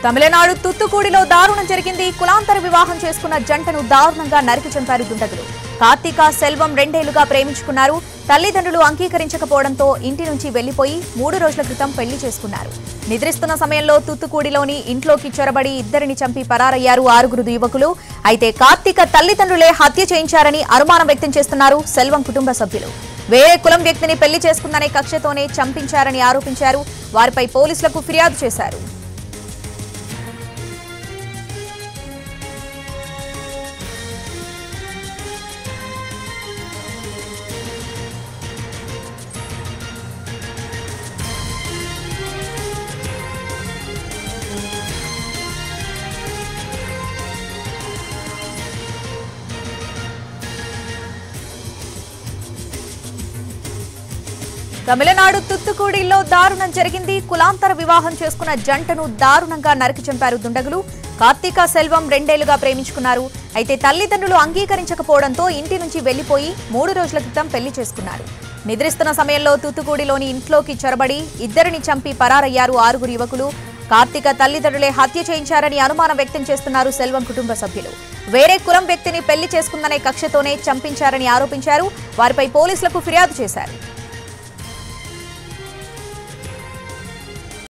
తమిళనాడు తుత్తుకూడిలో దారుణం జరిగింది కులాంతర వివాహం చేసుకున్న జంటను దారుణంగా నరికి చంపారు దుండగులు కార్తీక సెల్వం రెండేళ్లుగా ప్రేమించుకున్నారు తల్లిదండ్రులు అంగీకరించకపోవడంతో ఇంటి నుంచి వెళ్లిపోయి మూడు రోజుల క్రితం పెళ్లి చేసుకున్నారు నిద్రిస్తున్న సమయంలో తుత్తుకూడిలోని ఇంట్లోకి చొరబడి ఇద్దరిని చంపి పరారయ్యారు ఆరుగురు యువకులు అయితే కార్తీక తల్లిదండ్రులే హత్య చేయించారని అనుమానం వ్యక్తం చేస్తున్నారు సెల్వం కుటుంబ సభ్యులు వేరే కులం వ్యక్తిని పెళ్లి చేసుకుందనే కక్షతోనే చంపించారని ఆరోపించారు వారిపై పోలీసులకు ఫిర్యాదు చేశారు తమిళనాడు తుత్తుకూడిలో దారుణం జరిగింది కులాంతర వివాహం చేసుకున్న జంటను దారుణంగా నరికి చంపారు దుండగులు కార్తీక సెల్వం రెండేళ్లుగా ప్రేమించుకున్నారు అయితే తల్లిదండ్రులు అంగీకరించకపోవడంతో ఇంటి నుంచి వెళ్లిపోయి మూడు రోజుల క్రితం పెళ్లి చేసుకున్నారు నిద్రిస్తున్న సమయంలో తుత్తుకూడిలోని ఇంట్లోకి చొరబడి ఇద్దరిని చంపి పరారయ్యారు ఆరుగురు యువకులు కార్తీక తల్లిదండ్రులే హత్య చేయించారని అనుమానం వ్యక్తం చేస్తున్నారు సెల్వం కుటుంబ సభ్యులు వేరే కులం వ్యక్తిని పెళ్లి చేసుకుందనే కక్షతోనే చంపించారని ఆరోపించారు వారిపై పోలీసులకు ఫిర్యాదు చేశారు